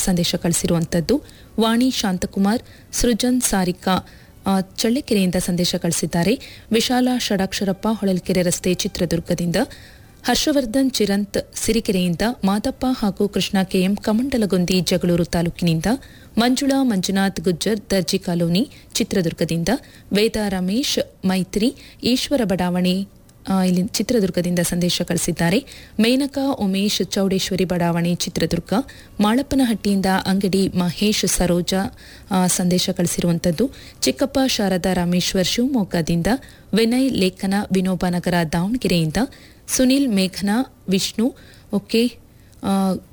ಸಂದೇಶ ಕಳಿಸಿರುವಂಥದ್ದು ವಾಣಿ ಶಾಂತಕುಮಾರ್ ಸೃಜನ್ ಸಾರಿಕಾ ಆ, ಚಳ್ಳಕೆರೆಯಿಂದ ಸಂದೇಶ ಕಳಿಸಿದ್ದಾರೆ ವಿಶಾಲ ಷಡಾಕ್ಷರಪ್ಪ ಹೊಳಲ್ಕೆರೆ ರಸ್ತೆ ಚಿತ್ರದುರ್ಗದಿಂದ ಹರ್ಷವರ್ಧನ್ ಚಿರಂತ್ ಸಿರಿಕೆರೆಯಿಂದ ಮಾದಪ್ಪ ಹಾಗೂ ಕೃಷ್ಣ ಕೆಎಂ ಕಮಂಡಲಗೊಂದಿ ಜಗಳೂರು ತಾಲೂಕಿನಿಂದ ಮಂಜುಳಾ ಮಂಜುನಾಥ್ ಗುಜ್ಜರ್ ದರ್ಜಿ ಕಾಲೋನಿ ಚಿತ್ರದುರ್ಗದಿಂದ ವೇದ ರಮೇಶ್ ಮೈತ್ರಿ ಈಶ್ವರ ಬಡಾವಣೆ ಆ, ಇಲ್ಲಿ ಚಿತ್ರದುರ್ಗದಿಂದ ಸಂದೇಶ ಕಳಿಸಿದ್ದಾರೆ ಮೇನಕಾ ಉಮೇಶ್ ಚೌಡೇಶ್ವರಿ ಬಡಾವಣೆ ಚಿತ್ರದುರ್ಗ ಮಾಳಪ್ಪನಹಟ್ಟಿಯಿಂದ ಅಂಗಡಿ ಮಹೇಶ್ ಸರೋಜಾ ಆ, ಸಂದೇಶ ಕಳಿಸಿರುವಂಥದ್ದು ಚಿಕ್ಕಪ್ಪ ಶಾರದಾ ರಾಮೇಶ್ವರ್ ಶಿವಮೊಗ್ಗದಿಂದ ವಿನಯ್ ಲೇಖನ ವಿನೋಬ ನಗರ ದಾವಣಗೆರೆಯಿಂದ ಸುನಿಲ್ ಮೇಘನಾ ವಿಷ್ಣು ಓಕೆ ಆ,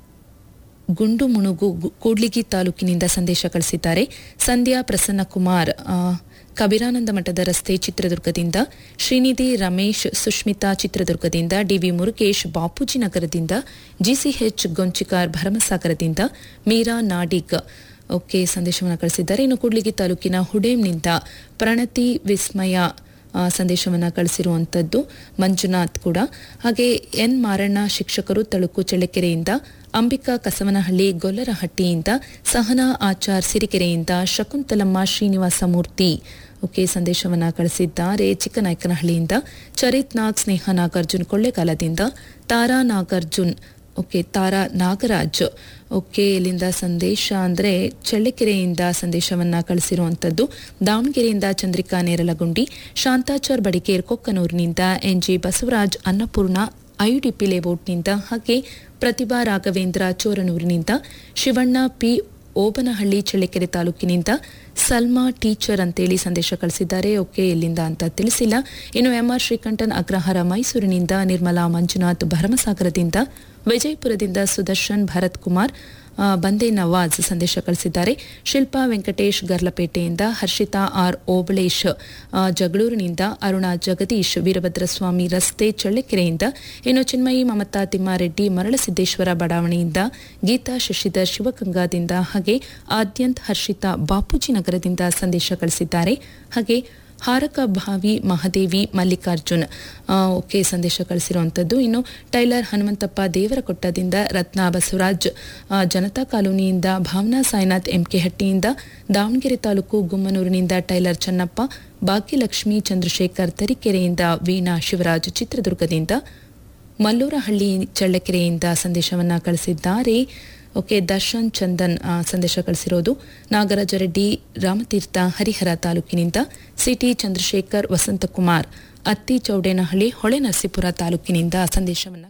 ಗುಂಡು ಮುಣುಗು ಗು- ಕೂಡ್ಲಿಗಿ ತಾಲೂಕಿನಿಂದ ಸಂದೇಶ ಕಳಿಸಿದ್ದಾರೆ ಸಂಧ್ಯಾ ಪ್ರಸನ್ನಕುಮಾರ್ ಆ, ಕಬೀರಾನಂದ ಮಠದ ರಸ್ತೆ ಚಿತ್ರದುರ್ಗದಿಂದ ಶ್ರೀನಿಧಿ ರಮೇಶ್ ಸುಷ್ಮಿತಾ ಚಿತ್ರದುರ್ಗದಿಂದ ಡಿವಿ ಮುರುಗೇಶ್ ಬಾಪೂಜಿ ನಗರದಿಂದ ಜಿಸಿಎಚ್ ಗೊಂಚಿಕಾರ್ ಭರಮಸಾಗರದಿಂದ ಮೀರಾ ನಾಡಿಗ್ ಓಕೆ ಸಂದೇಶವನ್ನು ಕಳಿಸಿದ್ದಾರೆ ಇನ್ನು ಕೂಡ್ಲಿಗಿ ತಾಲೂಕಿನ ಹುಡೇಮ್ನಿಂದ ಪ್ರಣತಿ ವಿಸ್ಮಯ ಆ, ಸಂದೇಶವನ್ನು ಕಳಿಸಿರುವಂಥದ್ದು ಮಂಜುನಾಥ್ ಕೂಡ ಹಾಗೆ ಎನ್ ಮಾರಣ್ಣ ಶಿಕ್ಷಕರು ತಳುಕು ಚಳ್ಳಕೆರೆಯಿಂದ ಅಂಬಿಕಾ ಕಸವನಹಳ್ಳಿ ಗೊಲ್ಲರಹಟ್ಟಿಯಿಂದ ಸಹನಾ ಆಚಾರ್ ಸಿರಿಕೆರೆಯಿಂದ ಶಕುಂತಲಮ್ಮ ಶ್ರೀನಿವಾಸ ಮೂರ್ತಿ ಓಕೆ ಸಂದೇಶವನ್ನು ಕಳಿಸಿದ್ದಾರೆ ಚಿಕ್ಕನಾಯಕನಹಳ್ಳಿಯಿಂದ ಚರಿತ್ ನಾಗ್ ಸ್ನೇಹ ನಾಗಾರ್ಜುನ್ ಕೊಳ್ಳೇಗಾಲದಿಂದ ತಾರಾ ನಾಗಾರ್ಜುನ್ ಓಕೆ ತಾರಾ ನಾಗರಾಜ್ ಓಕೆ ಇಲ್ಲಿಂದ ಸಂದೇಶ ಅಂದರೆ ಚಳ್ಳಕೆರೆಯಿಂದ ಸಂದೇಶವನ್ನ ಕಳಿಸಿರುವಂಥದ್ದು ದಾವಣಗೆರೆಯಿಂದ ಚಂದ್ರಿಕಾ ನೇರಲಗುಂಡಿ ಶಾಂತಾಚಾರ್ ಬಡಿಕೇರ್ ಕೊಕ್ಕನೂರಿನಿಂದ ಎನ್ಜಿ ಬಸವರಾಜ್ ಅನ್ನಪೂರ್ಣ ಐಯುಡಿಪಿ ಲೇಔಟ್ನಿಂದ ಹಾಗೆ ಪ್ರತಿಭಾ ರಾಘವೇಂದ್ರ ಚೋರನೂರಿನಿಂದ ಶಿವಣ್ಣ ಪಿ ಓಬನಹಳ್ಳಿ ಚಳ್ಳಕೆರೆ ತಾಲೂಕಿನಿಂದ ಸಲ್ಮಾ ಟೀಚರ್ ಅಂತೇಳಿ ಸಂದೇಶ ಕಳಿಸಿದ್ದಾರೆ ಓಕೆ ಎಲ್ಲಿಂದ ಅಂತ ತಿಳಿಸಿಲ್ಲ ಇನ್ನು ಎಂಆರ್ ಶ್ರೀಕಂಠನ್ ಅಗ್ರಹಾರ ಮೈಸೂರಿನಿಂದ ನಿರ್ಮಲಾ ಮಂಜುನಾಥ್ ಭರಮಸಾಗರದಿಂದ ವಿಜಯಪುರದಿಂದ ಸುದರ್ಶನ್ ಭರತ್ ಕುಮಾರ್ ಆ, ಬಂದೆ ನವಾಜ್ ಸಂದೇಶ ಕಳಿಸಿದ್ದಾರೆ ಶಿಲ್ಪಾ ವೆಂಕಟೇಶ್ ಗರ್ಲಪೇಟೆಯಿಂದ ಹರ್ಷಿತಾ ಆರ್ ಓಬಳೇಶ್ ಆ, ಜಗಳೂರಿನಿಂದ ಅರುಣಾ ಜಗದೀಶ್ ವೀರಭದ್ರಸ್ವಾಮಿ ರಸ್ತೆ ಚಳ್ಳಕೆರೆಯಿಂದ ಇನ್ನು ಚಿನ್ಮಯಿ ಮಮತಾ ತಿಮ್ಮಾರೆಡ್ಡಿ ಮರಳಸಿದ್ದೇಶ್ವರ ಬಡಾವಣೆಯಿಂದ ಗೀತಾ ಶಶಿಧರ್ ಶಿವಗಂಗಾದಿಂದ ಹಾಗೆ ಆದ್ಯಂತ್ ಹರ್ಷಿತಾ ಬಾಪೂಜಿ ನಗರದಿಂದ ಸಂದೇಶ ಕಳಿಸಿದ್ದಾರೆ ಹಾಗೆ ಹಾರಕ ಭಾವಿ ಮಹದೇವಿ ಮಲ್ಲಿಕಾರ್ಜುನ್ ಆ, ಓಕೆ ಸಂದೇಶ ಕಳಿಸಿರುವಂಥದ್ದು ಇನ್ನು ಟೈಲರ್ ಹನುಮಂತಪ್ಪ ದೇವರಕೊಟ್ಟದಿಂದ ರತ್ನ ಬಸವರಾಜ್ ಆ, ಜನತಾ ಕಾಲೋನಿಯಿಂದ ಭಾವನಾ ಸಾಯಿನಾಥ್ ಎಂಕೆಹಟ್ಟಿಯಿಂದ ದಾವಣಗೆರೆ ತಾಲೂಕು ಗುಮ್ಮನೂರಿನಿಂದ ಟೈಲರ್ ಚನ್ನಪ್ಪ ಭಾಗ್ಯಲಕ್ಷ್ಮಿ ಚಂದ್ರಶೇಖರ್ ತರೀಕೆರೆಯಿಂದ ವೀಣಾ ಶಿವರಾಜ್ ಚಿತ್ರದುರ್ಗದಿಂದ ಮಲ್ಲೂರಹಳ್ಳಿ ಚಳ್ಳಕೆರೆಯಿಂದ ಸಂದೇಶವನ್ನ ಕಳಿಸಿದ್ದಾರೆ ಓಕೆ ದರ್ಶನ್ ಚಂದನ್ ಆ, ಸಂದೇಶ ಕಳಿಸಿರೋದು ನಾಗರಾಜ ರೆಡ್ಡಿ ರಾಮತೀರ್ಥ ಹರಿಹರ ತಾಲೂಕಿನಿಂದ ಸಿಟಿ ಚಂದ್ರಶೇಖರ್ ವಸಂತಕುಮಾರ್ ಅತ್ತಿ ಚೌಡೇನಹಳ್ಳಿ ಹೊಳೆನರಸೀಪುರ ತಾಲೂಕಿನಿಂದ ಸಂದೇಶವನ್ನ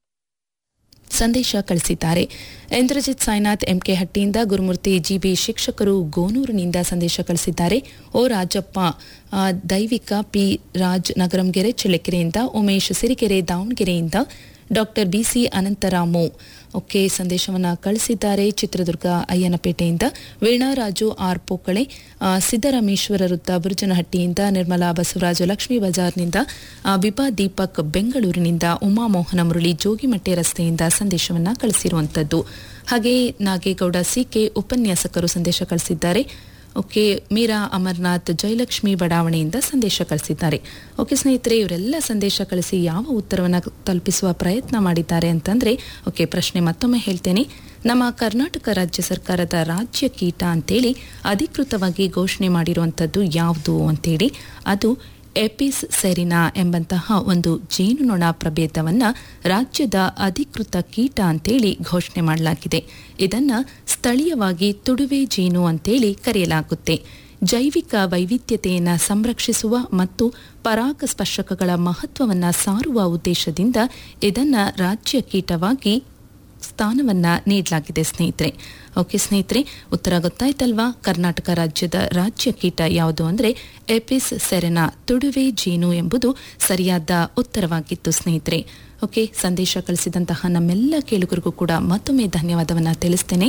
ಸಂದೇಶ ಕಳಿಸಿದ್ದಾರೆ ಇಂದ್ರಜಿತ್ ಸಾಯಿನಾಥ್ ಎಂಕೆ ಹಟ್ಟಿಯಿಂದ ಗುರುಮೂರ್ತಿ ಜಿಬಿ ಶಿಕ್ಷಕರು ಗೋನೂರಿನಿಂದ ಸಂದೇಶ ಕಳಿಸಿದ್ದಾರೆ ಓ ರಾಜಪ್ಪ ಆ, ದೈವಿಕ ಪಿ ರಾಜ್ ನಗರಂಗೆರೆ ಚಳ್ಳಕೆರೆಯಿಂದ ಉಮೇಶ್ ಸಿರಿಕೆರೆ ದಾವಣಗೆರೆಯಿಂದ ಡಾಕ್ಟರ್ ಬಿಸಿ ಅನಂತರಾಮು ಓಕೆ ಸಂದೇಶವನ್ನ ಕಳಿಸಿದ್ದಾರೆ ಚಿತ್ರದುರ್ಗ ಅಯ್ಯನಪೇಟೆಯಿಂದ ವೀಣಾರಾಜು ಆರ್ ಪೋಕಳೆ ಆ, ಸಿದ್ದರಾಮೇಶ್ವರ ವೃತ್ತ ಬುರುಜನಹಟ್ಟಿಯಿಂದ ನಿರ್ಮಲಾ ಬಸವರಾಜು ಲಕ್ಷ್ಮೀ ಬಜಾರ್ನಿಂದ ಆ, ವಿಭಾ ದೀಪಕ್ ಬೆಂಗಳೂರಿನಿಂದ ಉಮಾಮೋಹನ ಮುರಳಿ ಜೋಗಿಮಟ್ಟೆ ರಸ್ತೆಯಿಂದ ಸಂದೇಶವನ್ನ ಕಳಿಸಿರುವಂತದ್ದು ಹಾಗೆ ನಾಗೇಗೌಡ ಸಿಕೆ ಉಪನ್ಯಾಸಕರು ಸಂದೇಶ ಕಳಿಸಿದ್ದಾರೆ ಓಕೆ ಮೀರಾ ಅಮರ್ನಾಥ್ ಜಯಲಕ್ಷ್ಮಿ ಬಡಾವಣೆಯಿಂದ ಸಂದೇಶ ಕಳಿಸಿದ್ದಾರೆ ಓಕೆ ಸ್ನೇಹಿತರೆ ಇವರೆಲ್ಲ ಸಂದೇಶ ಕಳಿಸಿ ಯಾವ ಉತ್ತರವನ್ನು ತಲುಪಿಸುವ ಪ್ರಯತ್ನ ಮಾಡಿದ್ದಾರೆ ಅಂತಂದ್ರೆ ಓಕೆ ಪ್ರಶ್ನೆ ಮತ್ತೊಮ್ಮೆ ಹೇಳ್ತೇನೆ ನಮ್ಮ ಕರ್ನಾಟಕ ರಾಜ್ಯ ಸರ್ಕಾರದ ರಾಜ್ಯ ಕೀಟ ಅಂತೇಳಿ ಅಧಿಕೃತವಾಗಿ ಘೋಷಣೆ ಮಾಡಿರುವಂಥದ್ದು ಯಾವುದು ಅಂತೇಳಿ ಅದು ಎಪಿಸ್ ಸೆರಿನಾ ಎಂಬಂತಹ ಒಂದು ಜೇನುನೊಣ ಪ್ರಭೇದವನ್ನ ರಾಜ್ಯದ ಅಧಿಕೃತ ಕೀಟ ಅಂತೇಳಿ ಘೋಷಣೆ ಮಾಡಲಾಗಿದೆ ಇದನ್ನ ಸ್ಥಳೀಯವಾಗಿ ತುಡುವೆ ಜೇನು ಅಂತೇಳಿ ಕರೆಯಲಾಗುತ್ತೆ ಜೈವಿಕ ವೈವಿಧ್ಯತೆಯನ್ನು ಸಂರಕ್ಷಿಸುವ ಮತ್ತು ಪರಾಗಸ್ಪರ್ಶಕಗಳ ಮಹತ್ವವನ್ನು ಸಾರುವ ಉದ್ದೇಶದಿಂದ ಇದನ್ನ ರಾಜ್ಯ ಕೀಟವಾಗಿ ಸ್ಥಾನವನ್ನ ನೀಡಲಾಗಿದೆ ಸ್ನೇಹಿತರೆ ಓಕೆ ಸ್ನೇಹಿತರೆ ಉತ್ತರ ಗೊತ್ತಾಯ್ತಲ್ವಾ ಕರ್ನಾಟಕ ರಾಜ್ಯದ ರಾಜ್ಯ ಕೀಟ ಯಾವುದು ಅಂದ್ರೆ ಎಪಿಸ್ ಸೆರೆನಾ ತುಡುವೆ ಜೇನು ಎಂಬುದು ಸರಿಯಾದ ಉತ್ತರವಾಗಿತ್ತು ಸ್ನೇಹಿತರೆ ಓಕೆ ಸಂದೇಶ ಕಳಿಸಿದಂತಹ ನಮ್ಮೆಲ್ಲ ಕೇಳುಗರಿಗೂ ಕೂಡ ಮತ್ತೊಮ್ಮೆ ಧನ್ಯವಾದವನ್ನ ತಿಳಿಸ್ತೇನೆ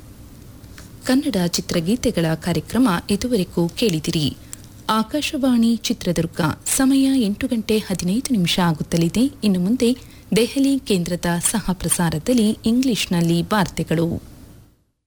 ಕನ್ನಡ ಚಿತ್ರಗೀತೆಗಳ ಕಾರ್ಯಕ್ರಮ ಇದುವರೆಗೂ ಕೇಳಿದಿರಿ ಆಕಾಶವಾಣಿ ಚಿತ್ರದುರ್ಗ ಸಮಯ ಎಂಟು ಗಂಟೆ ಹದಿನೈದು ನಿಮಿಷ ಆಗುತ್ತಲಿದೆ ಇನ್ನು ಮುಂದೆ ದೆಹಲಿ ಕೇಂದ್ರದ ಸಹ ಪ್ರಸಾರದಲ್ಲಿ ಇಂಗ್ಲಿಷ್ನಲ್ಲಿ ವಾರ್ತೆಗಳು